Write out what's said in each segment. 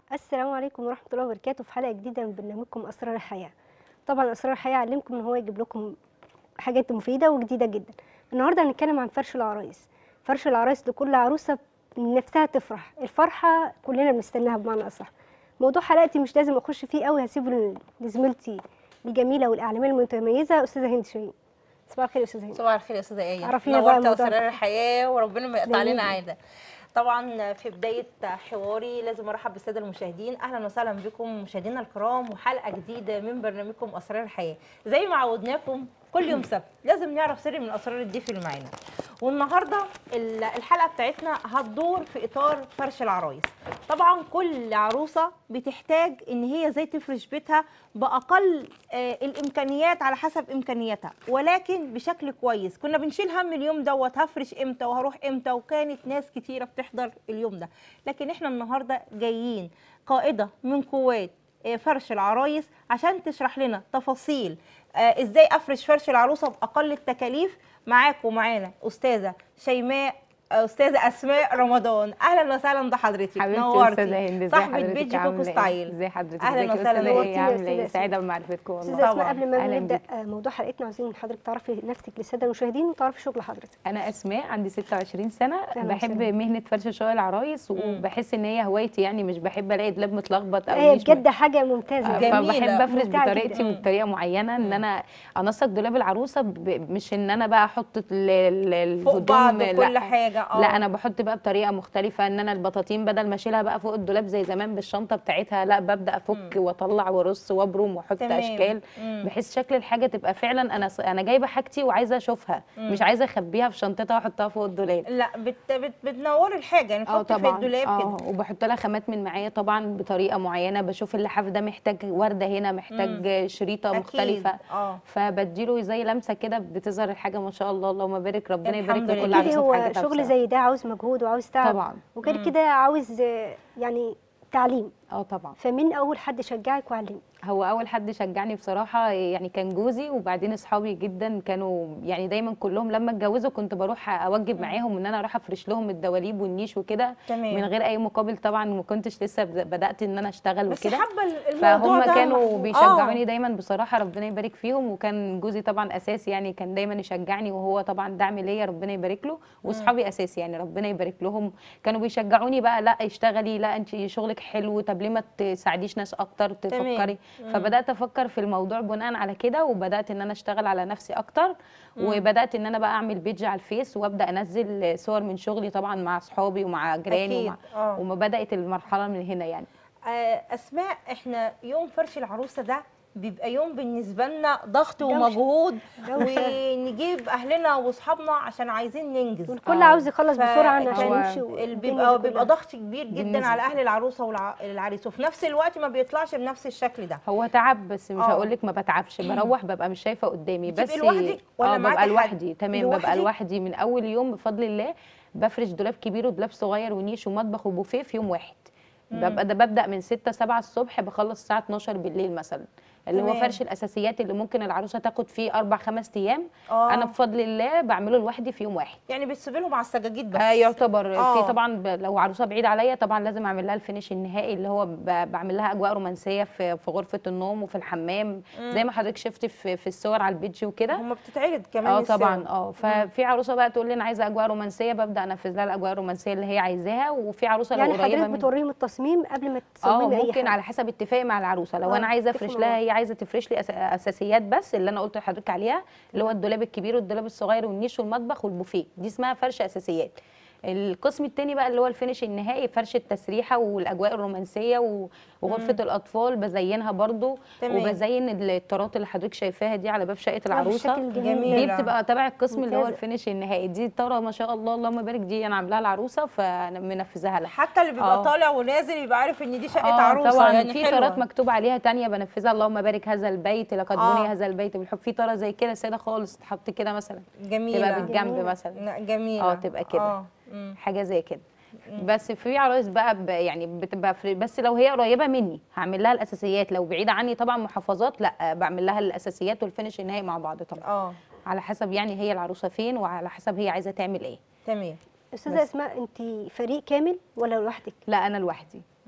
السلام عليكم ورحمة الله وبركاته في حلقة جديدة من برنامجكم أسرار الحياة طبعا أسرار الحياة علمكم إن هو يجيب لكم حاجات مفيدة وجديدة جدا النهاردة هنتكلم عن فرش العرايس فرش العرايس لكل عروسة نفسها تفرح الفرحة كلنا بنستناها بمعنى أصح موضوع حلقتي مش لازم أخش فيه قوي هسيبه لزميلتي الجميلة والإعلامية المتميزة أستاذة هند شاهين صباح الخير يا أستاذة هند صباح الخير يا استاذه ايه عرفينا بقى نورتي الموضوع. اسرار الحياه وربنا ما يقطع جميل. علينا عاده طبعا في بدايه حواري لازم ارحب بالساده المشاهدين اهلا وسهلا بكم مشاهدينا الكرام وحلقه جديده من برنامجكم اسرار الحياه زي ما عودناكم كل يوم سبت لازم نعرف سر من اسرار الضيف اللي معانا والنهارده ال- الحلقه بتاعتنا هتدور في اطار فرش العرايس طبعا كل عروسه بتحتاج ان هي ازاي تفرش بيتها باقل آه، الامكانيات على حسب امكانياتها ولكن بشكل كويس كنا بنشيل هم اليوم دوت هفرش امتى وهروح امتى وكانت ناس كتيره بتحضر اليوم ده لكن احنا النهارده جايين قائده من قوات آه، فرش العرايس عشان تشرح لنا تفاصيل آه، ازاي افرش فرش العروسه باقل التكاليف معاكم ومعانا استاذه شيماء آه، استاذه اسماء رمضان اهلا وسهلا بحضرتك حبيبتي نورتي. استاذه هند ازي صاحبه حضرتك بيج كوكو عامله ستايل ايه ازي حضرتك أهلاً ازيك يا وسهلاً، استاذه نورتيني ايه يا عامله أستاذة ايه أسماء. سعيده بمعرفتكم والله أستاذة أسماء طبعاً. قبل ما أهلاً نبدأ بيك. آه، موضوع حلقتنا عاوزين من حضرتك تعرفي نفسك للسادة المشاهدين وتعرفي شغل حضرتك انا اسماء عندي 26 سنه أهلاً بحب وسهلاً. مهنه فرش شقق العرايس وبحس ان هي هوايتي يعني مش بحب الاقي دولاب متلخبط او هي نيش بجد حاجة ممتازة آه، جميلة. فبحب افرش ممتعة بطريقتي جداً. وبطريقه معينه ان انا انسق دولاب العروسه ب... مش ان انا بقى احط ال- ال- فوق بعض الهدوم كل حاجه اه لا انا بحط بقى بطريقه مختلفه ان انا البطاطين بدل ما اشيلها بقى فوق الدولاب زي زمان بالشنطه بتاعتها لا ببدا افك واطلع وارص وابرم واحط تمام. اشكال مم. بحيث شكل الحاجه تبقى فعلا انا انا جايبه حاجتي وعايزه اشوفها مش عايزه اخبيها في شنطتها واحطها فوق الدولاب لا بت بت بتنوري الحاجه يعني اه تحطي في طبعا الدولاب اه كده وبحط لها خامات من معايا طبعا بطريقه معينه بشوف اللحاف ده محتاج ورده هنا محتاج شريطه أكيد. مختلفه اه فبديله زي لمسه كده بتظهر الحاجه ما شاء الله اللهم بارك ربنا يبارك الحمد لكل لله. أكيد عروسه في هو حاجتها شغل بصراحة. زي ده عاوز مجهود وعاوز تعب طبعا وغير كده عاوز آه، يعني تعليم اه طبعا فمين أول حد شجعك وعلمك هو اول حد شجعني بصراحه يعني كان جوزي وبعدين اصحابي جدا كانوا يعني دايما كلهم لما اتجوزوا كنت بروح اوجب معاهم ان انا اروح افرش لهم الدواليب والنيش وكده تمام. من غير اي مقابل طبعا ما كنتش لسه بد- بدات ان انا اشتغل بس وكده حابه الموضوع فهم ده كانوا محبوب. بيشجعوني آه. دايما بصراحه ربنا يبارك فيهم وكان جوزي طبعا اساسي يعني كان دايما يشجعني وهو طبعا دعم ليا ربنا يبارك له واصحابي اساسي يعني ربنا يبارك لهم كانوا بيشجعوني بقى لا اشتغلي لا انت شغلك حلو طب ليه ما تساعديش ناس اكتر تفكري فبدات افكر في الموضوع بناء على كده وبدات ان انا اشتغل على نفسي اكتر وبدات ان انا بقى اعمل بيج على الفيس وابدا انزل صور من شغلي طبعا مع اصحابي ومع جيراني أكيد. ومع آه. وما بدات المرحله من هنا يعني آه، اسماء احنا يوم فرش العروسه ده بيبقى يوم بالنسبه لنا ضغط دوشة. ومجهود دوشة. ونجيب اهلنا واصحابنا عشان عايزين ننجز والكل آه. عاوز يخلص بسرعة ف- عشان هو يمشي ال- والدنيا بيبقى دي بيبقى كلها. ضغط كبير جدا بالنسبة- على اهل العروسه والعريس وفي نفس الوقت ما بيطلعش بنفس الشكل ده هو تعب بس مش آه. هقول لك ما بتعبش بروح ببقى مش شايفه قدامي بتبقي بس لوحدك ولا اه معاكي ببقى حد؟ لوحدي تمام لوحدك؟ ببقى لوحدي من اول يوم بفضل الله بفرش دولاب كبير ودولاب صغير ونيش ومطبخ وبوفيه في يوم واحد ببقى ده ببدا من 6 7 الصبح بخلص الساعه 12 بالليل مثلا اللي هو تمام. فرش الاساسيات اللي ممكن العروسه تاخد فيه اربع خمس ايام آه. انا بفضل الله بعمله لوحدي في يوم واحد يعني بتسيبي لهم على السجاجيد بس آه يعتبر آه. في طبعا ب- لو عروسه بعيد عليا طبعا لازم اعمل لها الفينش النهائي اللي هو ب- بعمل لها اجواء رومانسيه في في غرفه النوم وفي الحمام زي ما حضرتك شفتي في, في الصور على البيتج وكده هم بتتعرض كمان اه السوا. طبعا اه ففي عروسه بقى تقول لي انا عايزه اجواء رومانسيه ببدا انفذ لها الاجواء الرومانسيه اللي هي عايزاها وفي عروسه يعني لو قريبه حضرتك من بتوريهم التصميم قبل ما اه تصممي اي ممكن حاجه على حسب اتفاقي مع العروسه لو آه، انا عايزه اتفقوا افرش مع لها بعض. هي عايزه تفرش لي أس- اساسيات بس اللي انا قلت لحضرتك عليها اللي هو الدولاب الكبير والدولاب الصغير والنيش والمطبخ والبوفيه دي اسمها فرش اساسيات القسم التاني بقى اللي هو الفينش النهائي فرش التسريحه والاجواء الرومانسيه و- وغرفه الاطفال بزينها برضو تمام. وبزين الطارات اللي حضرتك شايفاها دي على باب شقه العروسه بشكل جميل جميل. دي بتبقى تبع القسم اللي هو ممتازة. الفينش النهائي دي طاره ما شاء الله اللهم بارك دي انا عاملاها العروسه فمنفذاها لها حتى اللي بيبقى آه. طالع ونازل يبقى عارف ان دي شقه اه عروسه طبعا يعني في حلوة. طارات مكتوب عليها تانية بنفذها اللهم بارك هذا البيت لقد آه. بني هذا البيت بالحب في طاره زي كده ساده خالص تحط كده مثلا جميله تبقى بالجنب جميلة. مثلا لا، جميله اه تبقى كده. اه مم. حاجه زي كده بس في عرايس بقى ب- يعني بتبقى في بس لو هي قريبه مني هعمل لها الاساسيات لو بعيده عني طبعا محافظات لا بعمل لها الاساسيات والفينش النهائي مع بعض طبعا اه على حسب يعني هي العروسه فين وعلى حسب هي عايزه تعمل ايه تمام استاذه اسماء انت فريق كامل ولا لوحدك لا انا لوحدي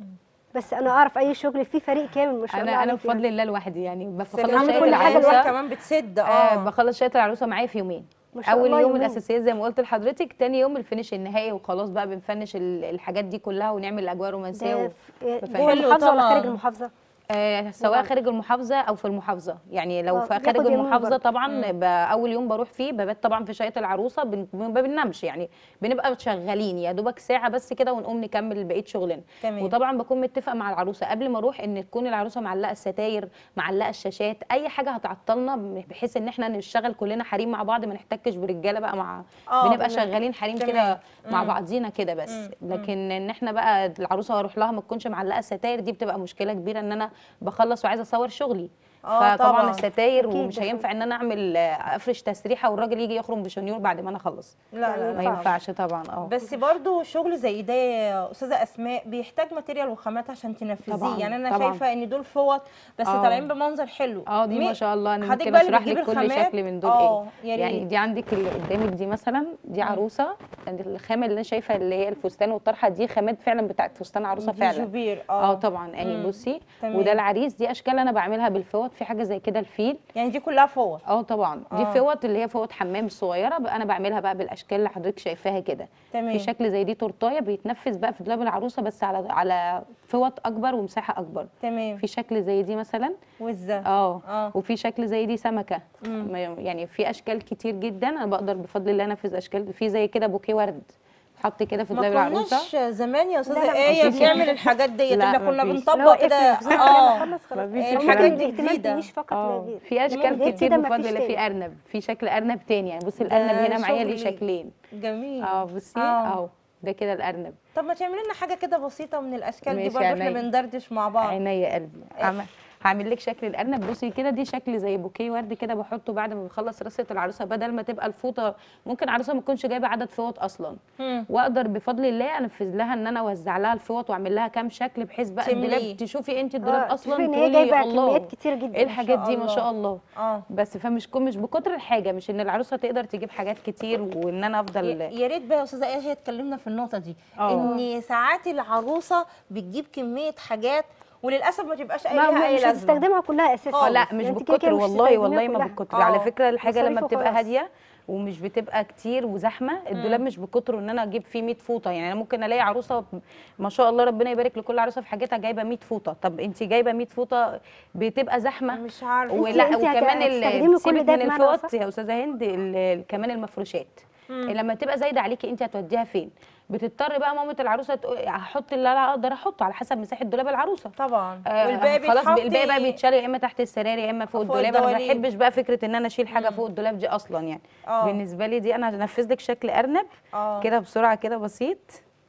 بس انا اعرف اي شغل فيه فريق كامل ما شاء الله انا انا عليك بفضل يعني. الله لوحدي يعني بخلص سلام شقه كل حاجة العروسه لوحدك. كمان بتسد آه اه بخلص شقه العروسه معايا في يومين ما شاء اول الله يوم يومين. الاساسيات زي ما قلت لحضرتك تاني يوم الفينش النهائي وخلاص بقى بنفنش ال- الحاجات دي كلها ونعمل الاجواء الرومانسيه ده و... في- ففاهم. جوه حلو المحافظه ولا طبعاً. خارج المحافظه آه سواء خارج المحافظه او في المحافظه يعني لو آه، في بياخد خارج يومين المحافظه برضه. طبعا ب- اول يوم بروح فيه ببات طبعا في شقه العروسه بن- ما بننامش يعني بنبقى شغالين يا دوبك ساعه بس كده ونقوم نكمل بقيه شغلنا تمام. وطبعا بكون متفقه مع العروسه قبل ما اروح ان تكون العروسه معلقه الستاير معلقه الشاشات اي حاجه هتعطلنا بحيث ان احنا نشتغل كلنا حريم مع بعض ما نحتكش برجاله بقى مع آه، بنبقى تمام. شغالين حريم تمام. كده مع مم. بعضينا كده بس مم. لكن ان احنا بقى العروسه اروح لها ما تكونش معلقه الستاير دي بتبقى مشكله كبيره ان انا بخلص وعايزه اصور شغلي آه، فطبعا طبعاً. الستاير أكيد ومش ده هينفع ان انا اعمل آه، افرش تسريحه والراجل يجي يخرم بشنيور بعد ما انا اخلص لا لا ما لا ينفعش طبعا اه بس برضو شغل زي ده يا استاذه اسماء بيحتاج ماتيريال وخامات عشان تنفذيه طبعاً، يعني انا طبعاً. شايفه ان دول فوط بس آه. طالعين بمنظر حلو اه دي مي- ما شاء الله انا حضرتك ممكن بقى اللي اشرح لك بتجيب كل الخامات؟ شكل من دول آه، ايه يا يعني ريت. دي عندك اللي قدامك دي مثلا دي عروسه يعني الخامه اللي انا شايفه اللي هي الفستان والطرحه دي خامات فعلا بتاعت فستان عروسه دي فعلا جوبير اه اه طبعا اهي مم. بصي تمام. وده العريس دي اشكال انا بعملها بالفوط في حاجه زي كده الفيل يعني دي كلها فوط اه طبعا دي آه. فوط اللي هي فوط حمام الصغيره بقى انا بعملها بقى بالاشكال اللي حضرتك شايفاها كده تمام في شكل زي دي تورتايه بيتنفذ بقى في دولاب العروسه بس على على فوط اكبر ومساحه اكبر تمام في شكل زي دي مثلا والزه اه اه وفي شكل زي دي سمكه مم. ما- يعني في اشكال كتير جدا انا بقدر بفضل الله انفذ اشكال في زي كده بوكيه ورد حط كده في دولاب ما العروسه كناش زمان يا لا، استاذه لا، ايه مفيش. بنعمل الحاجات ديت لا، احنا كنا مفيش. بنطبق لو كده اه اه خلص خلاص مفيش لو الحاجات ممكن دي الاهتمام جديدة. تعيش فقط لا اه غير في اشكال غير كتير كده بفضل مفيش الله في تاني. ارنب في شكل ارنب تاني يعني بصي ده الارنب هنا معايا ليه شغل شكلين جميل اه بصي آه. اهو ده كده الارنب طب ما تعملي لنا حاجه كده بسيطه من الاشكال دي ماشي، برضه احنا عينيا. بندردش مع بعض عينيا قلبي عم- هعمل لك شكل الارنب بصي كده دي شكل زي بوكيه ورد كده بحطه بعد ما بخلص رصه العروسه بدل ما تبقى الفوطه ممكن عروسه ما تكونش جايبه عدد فوط اصلا مم. واقدر بفضل الله انفذ لها ان انا اوزع لها الفوط واعمل لها كام شكل بحيث بقى تمليه. الدولاب تشوفي انت الدولاب اه اصلا تشوفي ان هي تقولي جايبه الله كميات كتير جدا ايه الحاجات دي ما الله. شاء الله اه بس فمش كو- مش بكتر الحاجه مش ان العروسه تقدر تجيب حاجات كتير وان انا يا افضل يا ريت بقى يا استاذه ايه هي اتكلمنا في النقطه دي اه. ان ساعات العروسه بتجيب كميه حاجات وللاسف ما تبقاش اي ما لها اي مش لازمه هتستخدمها كلها اساسا اه لا مش يعني انت كده بالكتر كده مش والله هتستخدميها والله ما كلها. بالكتر اه. على فكره الحاجه لما مصاريف بتبقى وخلاص. هاديه ومش بتبقى كتير وزحمه الدولاب مش بكتره ان انا اجيب فيه 100 فوطه يعني انا ممكن الاقي عروسه ما شاء الله ربنا يبارك لكل عروسه في حاجتها جايبه 100 فوطه طب انت جايبه 100 فوطه بتبقى زحمه مش عارفه انت- ولا انت وكمان ال- هتستخدمي كل سيبك ده من بمعنى الفوط أصح؟ يا استاذه هند ال- ال- كمان المفروشات مم. لما تبقى زايده عليكي انت هتوديها فين بتضطر بقى مامه العروسه تقول هحط اللي انا اقدر احطه على حسب مساحه دولاب العروسه طبعا آه، والباقي خلاص بيتحط الباقي بقى بيتشال يا اما تحت السرير يا اما فوق, فوق الدولاب انا ما الدواليب. بحبش بقى فكره ان انا اشيل حاجه فوق الدولاب دي اصلا يعني اه. بالنسبه لي دي انا هنفذ لك شكل ارنب اه كده بسرعه كده بسيط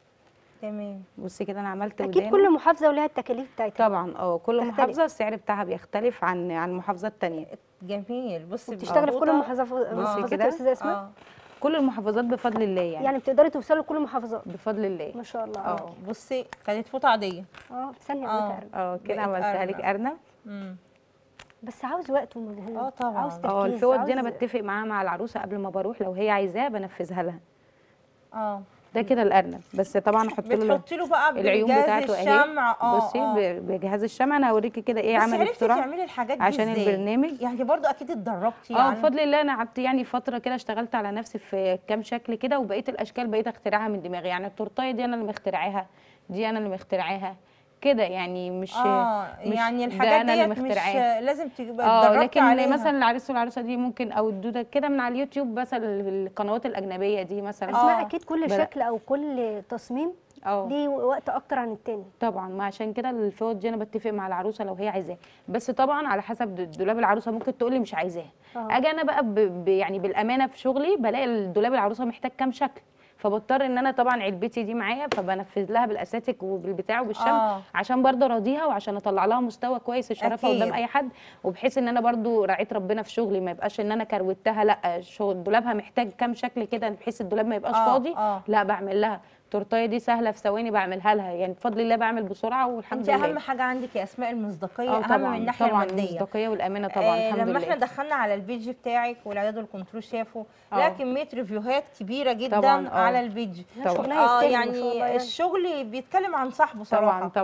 تمام بصي كده انا عملت اكيد ودان كل محافظه ولها التكاليف بتاعتها طبعا اه كل تختلف. محافظه السعر بتاعها بيختلف عن عن المحافظه الثانيه جميل بصي بتشتغلي في كل بخطوطة. المحافظات محافظات كده. يا استاذه اسماء اه كل المحافظات بفضل الله يعني, يعني بتقدري توصلي لكل المحافظات بفضل الله ما شاء الله اه بصي كانت فوطه عاديه اه في ثانيه اه. عملتها أرنب. اه كده بقت عملتها لك أرنب. ارنب مم. بس عاوز وقت ومجهود اه طبعاً. عاوز تركيز اه الفوط دي انا عاوز- بتفق معاها مع العروسه قبل ما بروح لو هي عايزاه بنفذها لها اه ده كده الارنب بس طبعا احط له بتحطي له بقى العيون بالجهاز بتاعته اهي الشمع اه بصي اه. ب- بجهاز الشمع انا هوريكي كده ايه بس عملت عرفتي بسرعه تعملي الحاجات دي عشان ازاي؟ البرنامج. يعني برضو اكيد اتدربتي اه يعني بفضل الله انا قعدت يعني فتره كده اشتغلت على نفسي في كام شكل كده وبقيت الاشكال بقيت اخترعها من دماغي يعني التورتايه دي انا اللي مخترعاها دي انا اللي مخترعاها كده يعني مش اه مش يعني ده الحاجات أنا اللي ديت مش مخترعاها. لازم تبقى اه اتدربتي لكن عليها مثلا العريس والعروسه دي ممكن او الدوده كده من على اليوتيوب مثلا القنوات الاجنبيه دي مثلا اسماء آه. اكيد كل بدأ. شكل او كل تصميم اه ليه وقت اكتر عن التاني طبعا ما عشان كده الفوط دي انا بتفق مع العروسه لو هي عايزاه بس طبعا على حسب د- دولاب العروسه ممكن تقول لي مش عايزاه اه. اجي انا بقى ب... ب... يعني بالامانه في شغلي بلاقي الدولاب العروسه محتاج كام شكل فبضطر ان انا طبعا علبتي دي معايا فبنفذ لها بالاساتيك وبالبتاع وبالشمع آه. عشان برضه اراضيها وعشان اطلع لها مستوى كويس الشرافه أكيد. قدام اي حد وبحيث ان انا برضه راعيت ربنا في شغلي ما يبقاش ان انا كروتها لا شغل دولابها محتاج كام شكل كده بحيث الدولاب ما يبقاش آه، فاضي آه. لا بعمل لها التورتايه دي سهله في ثواني بعملها لها يعني بفضل الله بعمل بسرعه والحمد انت لله اهم حاجه عندك يا اسماء المصداقيه اه اهم طبعا من الناحيه طبعا الماديه المصداقيه والامانه طبعا آه الحمد لما لله احنا دخلنا على البيج بتاعك والاعداد والكنترول شافوا اه. لها كميه ريفيوهات كبيره جدا طبعا، اه. على البيج طبعا. شغلها اه يستاهل ما شاء الله يعني يعني. الشغل بيتكلم عن صاحبه طبعا صراحه طبعا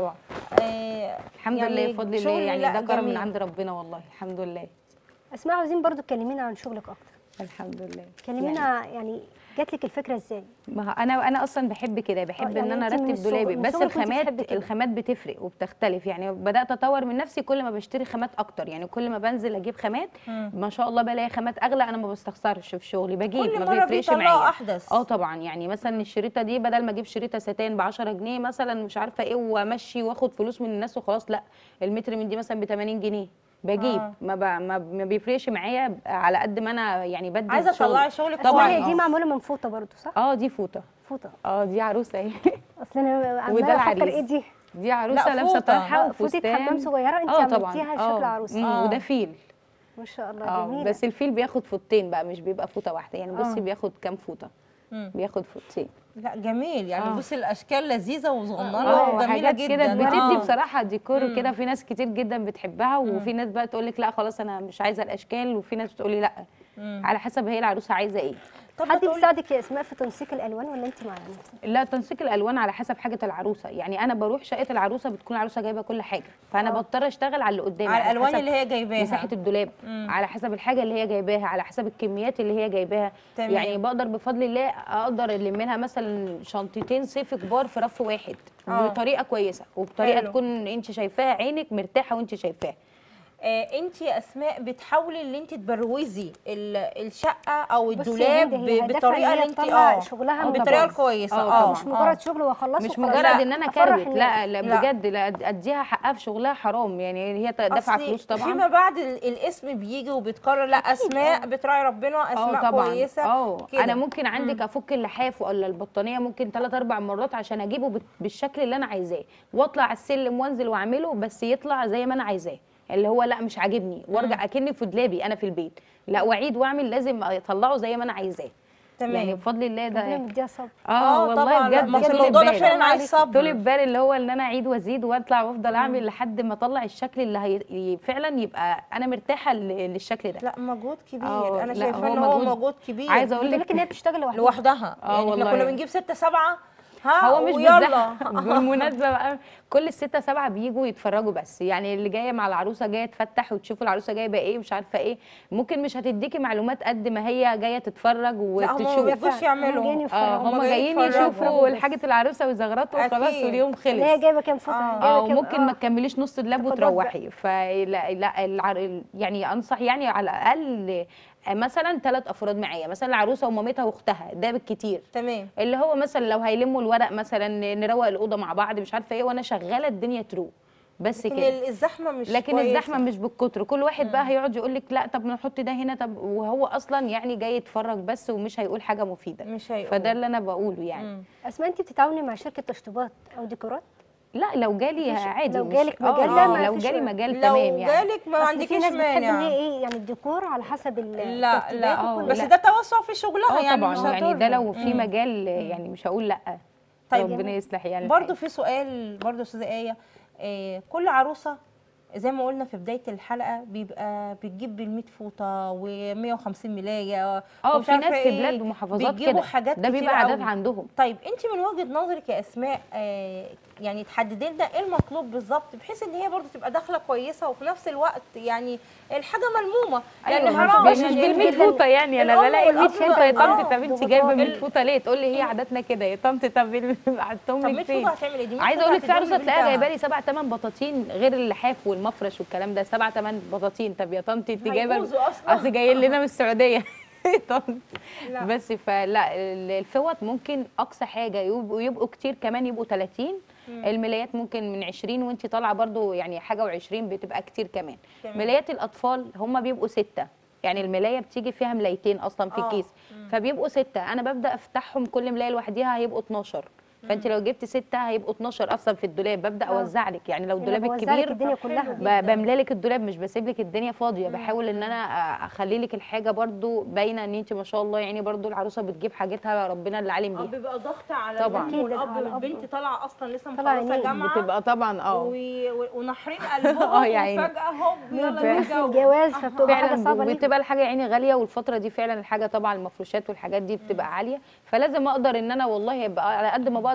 آه الحمد يعني لله بفضل الله شغل يعني لا ده كرم من جميل. عند ربنا والله الحمد لله اسماء عاوزين برضو تكلمينا عن شغلك اكتر الحمد لله كلمينا يعني جات لك الفكره ازاي ما هو انا انا اصلا بحب كده بحب يعني ان انا أنت من ارتب الصغ- دولابي من بس صغرك وأنت الخامات بتحبي كده. الخامات بتفرق وبتختلف يعني بدات اطور من نفسي كل ما بشتري خامات اكتر يعني كل ما بنزل اجيب خامات مم. ما شاء الله بلاقي خامات اغلى انا ما بستخسرش في شغلي بجيب كل ما مره بيفرقش بيطلعوا معايا احدث اه طبعا يعني مثلا الشريطه دي بدل ما اجيب شريطه ستان ب 10 جنيه مثلا مش عارفه ايه وامشي واخد فلوس من الناس وخلاص لا المتر من دي مثلا ب 80 جنيه بجيب آه. ما, ب... ما, ما بيفرقش معايا على قد ما انا يعني بدي عايزه الشغل. تطلعي شغلك طبعا طبعاً، هي كويس. دي آه. معموله من فوطه برضو صح اه دي فوطه فوطه اه دي عروسه اهي اصل انا وده عماله افكر العريس. ايه دي دي عروسه لا، لابسه فوطة. طرحه آه، فوطه وفستان حمام صغيره انت اه طبعا عملتيها آه. شكل عروسه مم، آه. وده فيل ما شاء الله اه جميله بس الفيل بياخد فوطتين بقى مش بيبقى فوطه واحده يعني بصي آه. بياخد كام فوطه مم. بياخد فوطتين لا جميل يعني آه. بصي الاشكال لذيذه وصغننه اه وجميله حاجات جدا كده بتدي آه. بصراحه ديكور مم. كده في ناس كتير جدا بتحبها وفي ناس بقى تقول لك لا خلاص انا مش عايزه الاشكال وفي ناس بتقول لي لا مم. على حسب هي العروسه عايزه ايه طب حد بتقولي- بيساعدك يا اسماء في تنسيق الالوان ولا انت مع نفسك لا تنسيق الالوان على حسب حاجه العروسه يعني انا بروح شقه العروسه بتكون العروسه جايبه كل حاجه فانا آه. بضطر اشتغل على اللي قدامي على الالوان حسب اللي هي جايباها مساحه الدولاب مم. على حسب الحاجه اللي هي جايباها على حسب الكميات اللي هي جايباها تمام. يعني بقدر بفضل الله اقدر الم لها مثلا شنطتين صيف كبار في رف واحد آه. بطريقه كويسه وبطريقه حلو. تكون انت شايفاها عينك مرتاحه وانت شايفاها آه انت يا اسماء بتحاولي ان انت تبروزي ال- الشقه او بصي الدولاب يا هند، هي ب- هدفها بالطريقه إن هي اللي انت تطلع اه شغلها آه، من بالطريقه طبعاً. الكويسه آه، اه مش مجرد شغل واخلصه مش وخلاص. مجرد لا، ان انا أفرح كروت الناس. لا لا لا. بجد لا اديها حقها في شغلها حرام يعني هي دافعه أصلي فلوس طبعا فيما بعد ال- الاسم بيجي وبيتكرر لا اسماء بتراعي ربنا اه اسماء طبعا كويسه اه كده. انا ممكن عندك افك اللحاف ولا البطانيه ممكن ثلاث اربع مرات عشان اجيبه بت- بالشكل اللي انا عايزاه واطلع على السلم وانزل واعمله بس يطلع زي ما انا عايزاه اللي هو لا مش عاجبني وارجع اكني في دولابي انا في البيت لا واعيد واعمل لازم اطلعه زي ما انا عايزاه تمام يعني بفضل الله ربنا ده مديها صبر اه آه، والله طبعاً، لا، بجد ما أصل طول الموضوع ده البال. فعلاً عايز صبر. طول البال اللي هو ان انا اعيد وازيد واطلع وافضل اعمل لحد ما اطلع الشكل اللي هي ي- فعلا يبقى انا مرتاحه ل- للشكل ده لا مجهود كبير آه، انا لا، شايفه هو ان هو مجهود. مجهود كبير عايزه اقول بيقول لك لك ان هي بتشتغل لوحدها لوحدها آه، يعني احنا والله. كنا بنجيب ستة سبعة ها هو مش ويلا بالزحمه بالمناسبه بقى كل الستة سبعة بيجوا يتفرجوا بس يعني اللي جايه مع العروسه جايه تفتح وتشوف العروسه جايبه ايه مش عارفه ايه ممكن مش هتديكي معلومات قد ما هي جايه تتفرج لا هم ما وتشوف بياخدوش هم يعملوا جايين اه يتفرجوا. هم هم جايين جايين يتفرجوا يشوفوا بس. حاجه العروسه ويزغرطوا وخلاص أكيد. واليوم خلص اللي هي جايبه كام فوطه آه. جايبه اه كام ممكن ما تكمليش نص دولاب تقدر وتروحي فلا لا العر... يعني انصح يعني على الاقل مثلا ثلاث افراد معايا مثلا العروسه ومامتها واختها ده بالكتير تمام اللي هو مثلا لو هيلموا الورق مثلا نروق الاوضه مع بعض مش عارفه ايه وانا شغاله الدنيا تروق بس لكن كده ال- الزحمه مش لكن كويسة. الزحمه مش بالكتر كل واحد بقى هيقعد يقول لك لا طب نحط ده هنا طب وهو اصلا يعني جاي يتفرج بس ومش هيقول حاجه مفيده مش هيقول فده اللي انا بقوله يعني مم. اسماء انت بتتعاوني مع شركه تشطيبات او ديكورات لا لو جالي مفيش- عادي لو مش- جالك آه، مجال لا، آه، ما لو فيش جالي وقت. مجال لو تمام يعني جالك ما أصل في عندكيش ناس بتحب ان مانع هي ايه يعني الديكور على حسب ال- لا الترتيبات لا آه، وكل بس لا. ده توسع في شغلها اه يعني طبعا مش يعني ده هتضر. لو في مم. مجال يعني مش هقول لا طيب ربنا يصلح يعني برضو الحال. في سؤال برضو يا استاذه ايه آه، كل عروسه زي ما قلنا في بدايه الحلقه بيبقى بتجيب بال 100 فوطه و150 ملايه اه ومش في عارفة ناس في إيه، بلاد ومحافظات بيجيبوا كده حاجات ده كتيرة بيبقى عادات قوي. عندهم طيب انت من وجهه نظرك يا اسماء آه، يعني تحددي لنا ايه المطلوب بالظبط بحيث ان هي برضو تبقى داخله كويسه وفي نفس الوقت يعني الحاجه ملمومه يعني ايوه حرام مش يعني بال 100 ال- فوطه يعني انا الأم بلاقي 100 والأب فوطه يا بقى- طنط طب انت ضغوطات. جايبه 100 ال- فوطه ليه تقول لي هي عاداتنا كده يا طنط طب ال- حطهم طب لك 100 فين فوطه هتعمل ايه دي 100 عايزه فوطة اقول لك في عروسه هتدوم تلاقيها بنتها. جايبه لي سبع ثمان بطاطين غير اللحاف والمفرش والكلام ده سبع ثمان بطاطين طب يا طنط انت جايبه هيبوظوا أصلاً. اصل جايين لنا من السعوديه طنط لا. بس فلا ال- الفوط ممكن اقصى حاجه يبقوا يبقوا كتير كمان يبقوا 30 الملايات ممكن من 20 وانت طالعه برضو يعني حاجه و20 بتبقى كتير كمان كمان. ملايات الاطفال هم بيبقوا سته يعني الملايه بتيجي فيها ملايتين اصلا في آه. الكيس فبيبقوا سته انا ببدا افتحهم كل ملايه لوحديها هيبقوا 12 فانت لو جبت سته هيبقوا 12 اصلا في الدولاب ببدا آه. اوزع لك يعني لو أنا دولابك بوزع لك كبير الدنيا طب كلها حلو. ب- بملى لك الدولاب مش بسيب لك الدنيا فاضيه بحاول ان انا أ- اخلي لك الحاجه برضو باينه ان انت ما شاء الله يعني برضو العروسه بتجيب حاجتها ربنا اللي عالم اه بيها بيبقى ضغط على طبعاً. الام أكيد، والاب على الأب. والبنت طالعه اصلا لسه طالعة مخلصه عينيك. جامعه بتبقى طبعا اه و- و- وناحرين قلبهم آه يا عيني. وفجاه هوب يلا فعلا. في نتجوز الجواز فبتبقى حاجه فعلا صعبه ليهم بتبقى الحاجه يا عيني غاليه والفتره دي فعلا الحاجه طبعا المفروشات والحاجات دي بتبقى عاليه فلازم اقدر ان انا والله يبقى على قد ما بقدر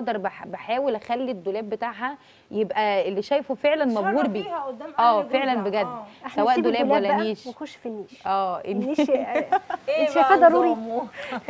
بقدر بح بحاول اخلي الدولاب بتاعها يبقى اللي شايفه فعلا مبهور بيه شرفيها قدام اه أهل فعلا جوزها. بجد آه. احنا سواء نسيب دولاب الدولاب ولا بقى نيش ونخش في النيش اه النيش ايه انت شايفاه بقى ضروري نظامه؟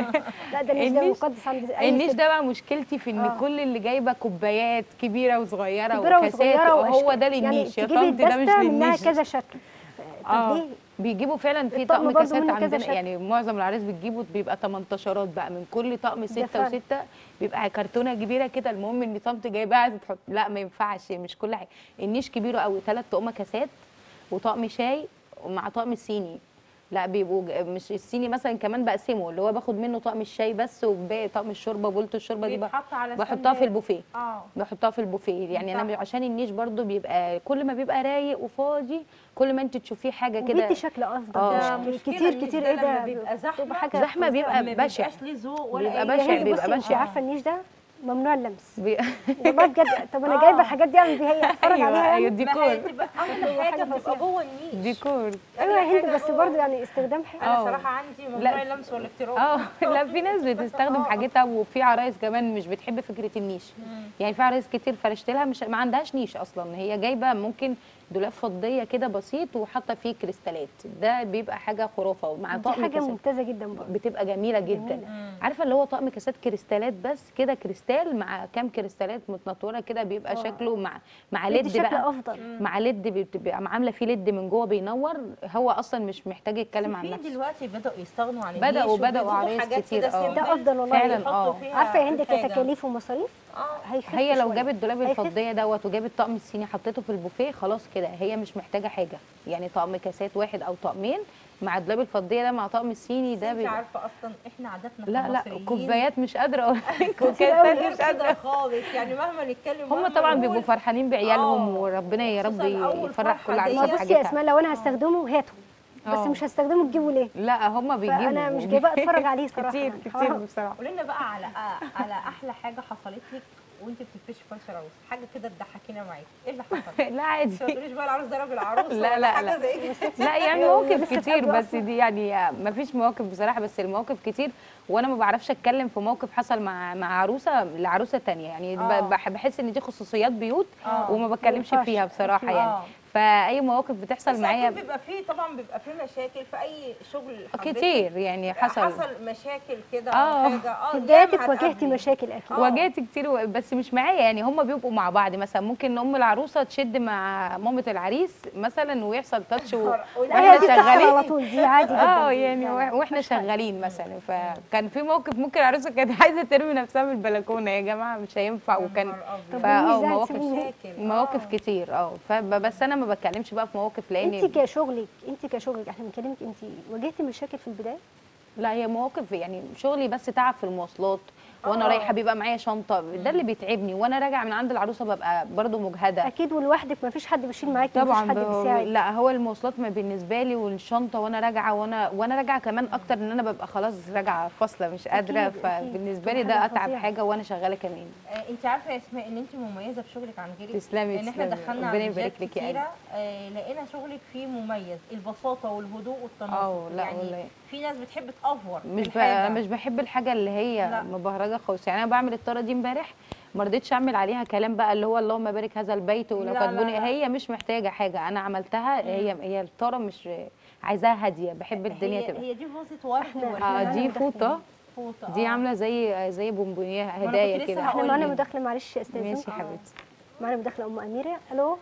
لا ده النيش ده النيش- مقدس عند اي النيش ست. ده بقى مشكلتي في ان آه. كل اللي جايبه كوبايات كبيره وصغيره كبيره وكاسات وصغيره هو وأشكال. ده للنيش يعني يا تجيبي طنطي ده مش الدستة منها للنيش كذا شكل طب اه ليه بيجيبوا فعلا في الطقم طقم برضو كاسات منه كذا عندنا شكل. يعني معظم العرايس بتجيبه بيبقى 18 بقى من كل طقم ستة فعلا. وستة بيبقى كرتونه كبيره كده المهم ان طنط جايباها عايزه تحط لا ما ينفعش مش كل حاجه النيش كبيره قوي ثلاث طقم كاسات وطقم شاي ومع طقم الصيني لا بيبقوا ج- مش الصيني مثلا كمان بقسمه اللي هو باخد منه طقم الشاي بس وباقي طقم الشوربه بولة الشوربه دي بقى بيتحط على بحطها في ستاند. البوفيه اه بحطها في البوفيه يعني انا صح. عشان النيش برضو بيبقى كل ما بيبقى رايق وفاضي كل ما انت تشوفيه حاجه كده وبيدي شكل افضل آه. ده مش- مشكلة كتير النيش كتير ده ايه لما ده بيبقى زحمة بتبقى حاجه زحمة فظيعة. بيبقى ما بشع. بيبقاش ليه ذوق ولا بيبقى أي بشع، حاجة. هند بيبقى بصي بشع. انت عارفه النيش ده ممنوع اللمس بي... والله بجد طب انا آه. جايبه الحاجات دي اعمل بيها ايه اتفرج ايوه عليها ايوه يعني ما ديكور هي تبقى احلى حاجة حاجه بتبقى فظيعة. جوه النيش ديكور ايوه يا هند حاجة بس جوه. برضه يعني استخدام حلو انا آه. صراحه عندي لا. ممنوع اللمس والاقتراب اه لا في ناس بتستخدم حاجتها وفي عرايس كمان مش بتحب فكره النيش يعني في عرايس كتير فرشت لها مش ما عندهاش نيش اصلا هي جايبه ممكن دولاب فضيه كده بسيط وحاطه فيه كريستالات ده بيبقى حاجه خرافه ومع دي طقم حاجه كاسات ممتازه جدا برضه بتبقى جميله جدا مم. عارفه اللي هو طقم كاسات كريستالات بس كده كريستال مع كام كريستالات متنطوره كده بيبقى آه. شكله مع مع بيدي ليد شكل بقى افضل مع ليد بتبقى عامله فيه ليد من جوه بينور هو اصلا مش محتاج يتكلم عن في نفسه دلوقتي بداوا يستغنوا عن بدأوا- النيش بدأوا وبيجيبوا عرايس حاجات كتير، كده آه. simple ده افضل والله فعلا، يحطوا آه. فيها عارفه يا هند الحاجة. كتكاليف ومصاريف اه هيخف هي لو شوية. جابت دولاب هيخف. الفضيه دوت وجابت طقم الصيني حطيته في البوفيه خلاص كده هي مش محتاجه حاجه يعني طقم كاسات واحد او طقمين مع الدولاب الفضيه ده مع طقم الصيني ده انت بيبقى عارفه اصلا احنا عاداتنا لا لا كمصريين كوبايات مش قادره اقول كتير كوبايات أوي. غير مش كده قادره خالص يعني مهما نتكلم هم مهما طبعا نقول، بيبقوا فرحانين بعيالهم آه. وربنا يا رب خصوصاً أول يفرح فرحة كل دي. عروسه ما بصي يا بحاجتها اسماء لو انا هستخدمه هاته بس آه. مش هستخدمه تجيبه ليه لا هم بيجيبوا فانا مش جايبه اتفرج عليه صراحه كتير يعني. كتير حرام. بصراحه قولي لنا بقى على على احلى حاجه حصلت لك وانت بتفرشي فرش العروس حاجه كده تضحكينا معاكي ايه اللي حصل؟ لا عادي ما تقوليش بقى العروس ضرب العروس لا، ولا لا، حاجه لا. زي كده لا يعني أيوة، مواقف لسه كتير بتاخده بس أصلاً. دي يعني ما فيش مواقف بصراحه بس المواقف كتير وانا ما بعرفش اتكلم في موقف حصل مع مع عروسه لعروسه تانية يعني آه. ب- بح- بحس ان دي خصوصيات بيوت آه. وما بتكلمش ينفعش. فيها بصراحه أكيد. يعني آه. فاي مواقف بتحصل بس معايا اكيد بيبقى فيه طبعا بيبقى فيه مشاكل في اي شغل حضرتك. كتير يعني حصل حصل مشاكل كده آه. او حاجه اه في بدايتك ياما واجهتي هتقابلي. مشاكل اكيد آه. واجهت كتير و- بس مش معايا يعني هم بيبقوا مع بعض مثلا ممكن ام العروسه تشد مع مامه العريس مثلا ويحصل تاتش و... ولا لا هي دي بتحصل شغالين. على طول دي عادي جدا اه دي يعني وا- واحنا شغالين مثلا فكان في موقف ممكن العروسه كانت عايزه ترمي نفسها من البلكونه يا جماعه مش هينفع وكان نهار أبيض. طب فا وليه اه إزاي مواقف هتسيبوني؟ مشاكل مواقف آه. كتير اه فبس انا ما بتكلمش بقى في مواقف لان انت كشغلك انت كشغلك احنا بنكلمك انت واجهتي مشاكل في البدايه لا هي مواقف يعني شغلي بس تعب في المواصلات وانا آه. رايحه بيبقى معايا شنطه ده اللي بيتعبني وانا راجعه من عند العروسه ببقى برضو مجهده اكيد ولوحدك ما فيش حد بيشيل معاكي ما طبعا فيش حد ب- بيساعد لا هو المواصلات ما بالنسبه لي والشنطه وانا راجعه وانا وانا راجعه كمان اكتر ان انا ببقى خلاص راجعه فاصله مش قادره أكيد، أكيد. فبالنسبه لي بتبقى ده حاجة اتعب فظيعة. حاجه وانا شغاله كمان آه، انت عارفه يا اسماء ان انت مميزه في شغلك عن غيرك تسلمي، لان احنا تسلمي. دخلنا ربنا على يبارك فيديوهات لك يا كتيره آه، لقينا شغلك فيه مميز البساطه والهدوء والتناسق اه، لا يعني والله. في ناس بتحب تافور في مش الحاجة. ب... مش بحب الحاجه اللي هي لا. مبهرجه خالص يعني انا بعمل الطاره دي امبارح ما رضيتش اعمل عليها كلام بقى اللي هو اللهم بارك هذا البيت ولو لا، كانت لا، بني لا. هي مش محتاجه حاجه انا عملتها هي هي الطاره مش عايزاها هاديه بحب الدنيا هي, تبقى هي دي فوزة ورد إحنا- ولا اه لا؟ دي فوطه فوطه دي آه. عامله زي زي بونبونيه كنت هدايا لسه كده احنا هقول معانا لك. مداخله معلش يا استاذ ماشي يا حبيبتي معانا مداخله ام اميره الو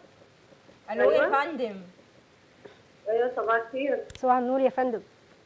الو يا أيوة. فندم ايوه صباح الخير صباح النور يا فندم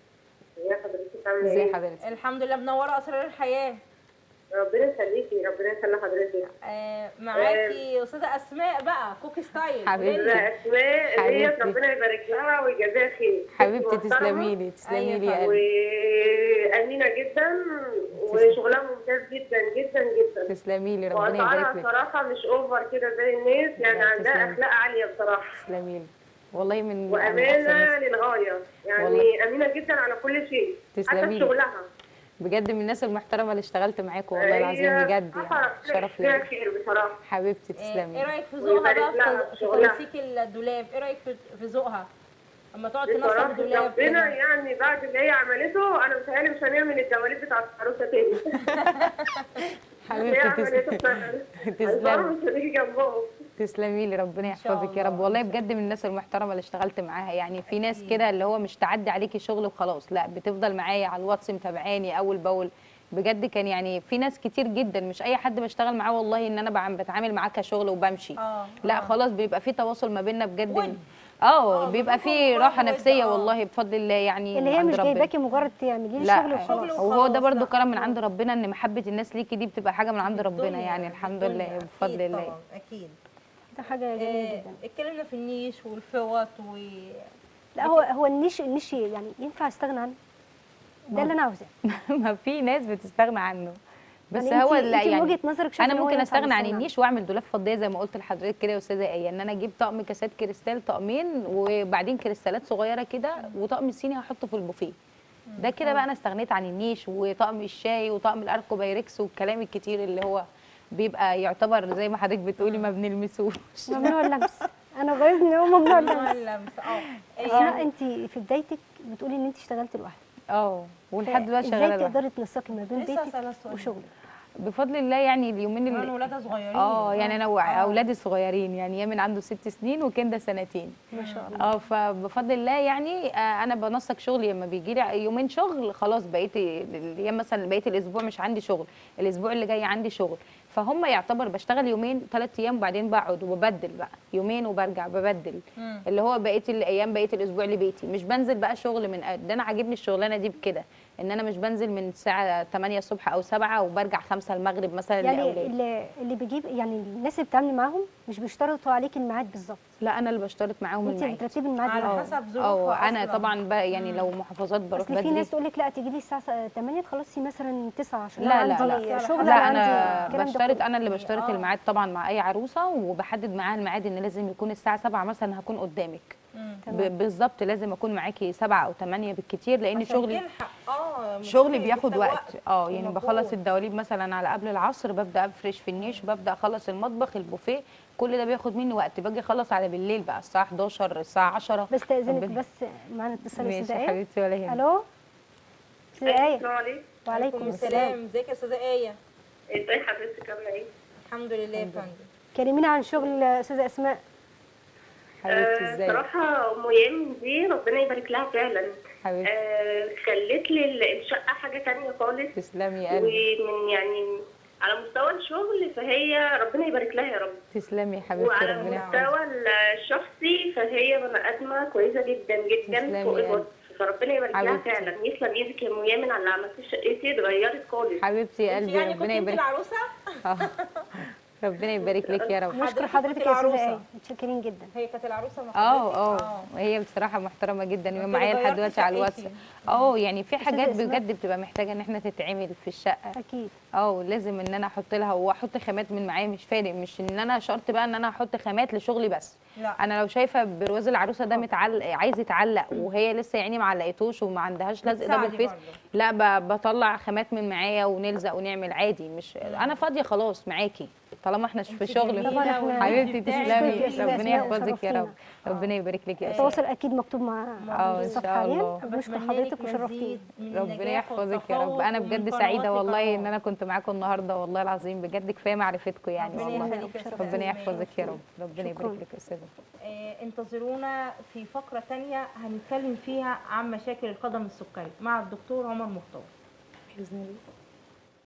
يا حضرتك عامله ازي ايه؟ حضرتك الحمد لله منوره اسرار الحياه ربنا يخليكي ربنا يخلي حضرتك آه معاكي استاذه اسماء بقى كوكي ستايل حبيبتي. قولي لي. لا اسماء حبيبتي. ديت ربنا يبارك لها ويجازيها خير حبيبتي محترمة تسلمي لي تسلمي لي يا أيوة قلبي وامينه جدا وشغلها ممتاز جدا جدا جدا تسلمي لي ربنا يبارك واسعارها لك صراحه مش اوفر كده زي الناس يعني لا، عندها تسلمي. اخلاق عاليه بصراحه تسلمي لي والله من من وامانه أحسن الناس. للغايه يعني والله. امينه جدا على كل شيء تسلمي حتى لي. في شغلها بجد من الناس المحترمه اللي اشتغلت معاكم والله العظيم هي بجد بصراحة يعني ربنا شرف يجزيها لي خير بصراحه حبيبتي آه، تسلمي ايه رايك في ذوقها ويبارك بقى لها في في في شغلها. تنسيق الدولاب ايه رايك في في ذوقها اما تقعد تنسق بصراحة الدولاب ربنا كده يعني بعد اللي هي عملته انا متهيألي مش هنعمل الدواليب بتاعت العروسه تاني حبيبتي تسلمي تسلمي تسلمي مش هتيجي جنبهم تسلمي لي ربنا إن شاء يحفظك يا رب الله. والله بجد من الناس المحترمه اللي اشتغلت معاها يعني في ناس أكيد. كده اللي هو مش تعدي عليكي شغل وخلاص لا بتفضل معايا على الواتس متابعاني اول باول بجد كان يعني في ناس كتير جدا مش اي حد بشتغل معاه والله ان انا بعم- بتعامل معاه كشغل وبمشي اه لا آه. خلاص بيبقى في تواصل ما بيننا ود. بجد اه آه، بيبقى في بيكون راحه ود، نفسيه آه. والله بفضل الله يعني اللي من هي عند مش ربنا. جايباكي مجرد تعملي لي لا شغل وخلاص شغل وهو ده وخلاص، برضو لا. كرم من عند ربنا ان محبه الناس ليكي دي بتبقى حاجه من عند ربنا الدنيا، يعني الحمد الدنيا، لله أكيد بفضل الله طبعا اكيد ده حاجه جميله آه، جدا اتكلمنا في النيش والفوط و لا هو هو النيش النيش يعني ينفع استغنى عنه ده اللي انا عاوزاه ما في ناس بتستغنى عنه بس يعني هو انت- لا انت من يعني وجهه نظرك شايفه انا إن هو ممكن ينفع استغنى عن نستغنى النيش واعمل دولاب فضيه زي ما قلت لحضرتك كده يا استاذه ايه ان انا اجيب طقم كاسات كريستال طقمين وبعدين كريستالات صغيره كده وطقم الصيني هحطه في البوفيه ده كده بقى انا استغنيت عن النيش وطقم الشاي وطقم الاركو بايركس والكلام الكتير اللي هو بيبقى يعتبر زي ما حضرتك بتقولي ما بنلمسوش ممنوع اللمس انا غيظني ان هو ممنوع ممنوع اللمس اللمس اه اسماء انت في بدايتك بتقولي ان انت اشتغلت لوحدك اه ولحد دلوقتي ازاي شغاله لوحدي. تقدري تنسقي ما بين لسه بيتك أسألها السؤال ده. وشغلك بفضل الله يعني اليومين كمان اللي ولادها صغيرين اه يعني انا آه. واولادي صغيرين يعني يامن عنده ست سنين وكندا سنتين ما شاء الله اه فبفضل الله يعني آه، انا بنسق شغلي لما بيجي لي يومين شغل خلاص بقيت الايام مثلا بقيت الاسبوع مش عندي شغل الاسبوع اللي جاي عندي شغل فهم يعتبر بشتغل يومين ثلاث ايام وبعدين بقعد وببدل بقى يومين وبرجع ببدل مم. اللي هو بقيت الايام بقيت الاسبوع لبيتي مش بنزل بقى شغل من ده انا عاجبني الشغلانه دي بكده ان انا مش بنزل من الساعه 8 الصبح او 7 وبرجع 5 المغرب مثلا يعني لاولادي اللي اللي بيجيب يعني الناس اللي بتتعاملي معاهم مش بيشترطوا عليك الميعاد بالظبط لا انا اللي بشترط معاهم انت الميعاد بترتبي الميعاد على معاهم. حسب اه ظروفها انا أصلاً. طبعا بقى يعني لو محافظات بروح اصل في بدري ناس تقول لك لا تيجي لي الساعه 8 تخلصي مثلا 9 عشان لا انا لا عندي لا شغل لا عندي انا الكلام ده بشترط كله. انا اللي بشترط آه. الميعاد طبعا مع اي عروسه وبحدد معاها الميعاد ان لازم يكون الساعه 7 مثلا هكون قدامك مم. ب- بالظبط لازم اكون معاكي 7 او 8 بالكتير لان عشان شغلي تلحق. اه مش شغلي كده، بياخد بيحتاج وقت اه يعني ومجهود. بخلص الدواليب مثلا على قبل العصر ببدا افرش في النيش وببدا اخلص المطبخ البوفيه كل ده بياخد مني وقت باجي اخلص على بالليل بقى الساعه 11 الساعه 10 بستأذنك ربنا- بس معانا اتصال ماشي استاذه يا ايه حبيبتي ولا يهمك الو استاذه ايه السلام عليكم وعليكم السلام السلام ازيك يا استاذه ايه ازي حضرتك عامله ايه؟ الحمد لله يا فندم كلمينا عن شغل استاذه اسماء حبيبتي آه، ازاي صراحة أم يامن دي ربنا يبارك لها فعلا حبيبتي آه، خلت لي ال- الشقة حاجة تانية خالص تسلمي يا قلبي ومن يعني على مستوى الشغل فهي ربنا يبارك لها يا رب تسلمي يا حبيبتي وعلى ربنا يحفظك المستوى الشخصي فهي بني آدمة كويسة جدا جدا تسلمي فوق يا الوصف فربنا يبارك لها حبيبتي. فعلا يسلم ايدك يا ام يامن على اللي عملتيه في شقتي اتغيرت خالص حبيبتي يا انت قلبي يعني كنت ربنا انت يبارك العروسه آه. ربنا يبارك لك يا رب نشكر حضرتك حضرتك كنت يا استاذه العروسة. ايه متشكرين جدا هي كانت العروسه مع اه حضرتك؟ اه هي بصراحه محترمه جدا قلت ومعايا له لحد غيرتي دلوقتي على شقتي. الواتس اه يعني في حاجات أسماء. بجد بتبقى محتاجه ان احنا تتعمل في الشقه اكيد اه لازم ان انا احط لها واحط خامات من معايا مش فارق مش ان انا شرط بقى ان انا احط خامات لشغلي بس لا انا لو شايفه برواز العروسه ده متعلق عايز يتعلق وهي لسه يعني ما علقتوش وما عندهاش لزق بتساعدي دبل فيس برضه. لا ب- بطلع خامات من معايا ونلزق ونعمل عادي مش انا فاضيه خلاص معاكي طالما احنا في انت شغل جميلة طبعاً احنا- حبيبتي بتاعك تسلمي بنشكرك يا أستاذة ربنا أسماء يحفظك يا رب وشرفتينا. ربنا يبارك لك يا التواصل أستاذة. اكيد مكتوب مع آه، إن الصفحه شاء حاليا الله. بنشكر بتمنى لك حضرتك وشرفتينا مزيد من ربنا النجاح يحفظك يا رب والتفوق انا ومن بجد قنوات سعيده والله ان الأهرام. انا كنت معاكم النهارده والله العظيم بجد كفايه معرفتكم يعني ربنا والله يخليك يا أستاذة ربنا أسماء. يحفظك يا رب ربنا شكراً. يبارك لك يا استاذه آه، انتظرونا في فقرة تانية هنتكلم فيها عن مشاكل القدم السكري مع الدكتور عمر مختار باذن الله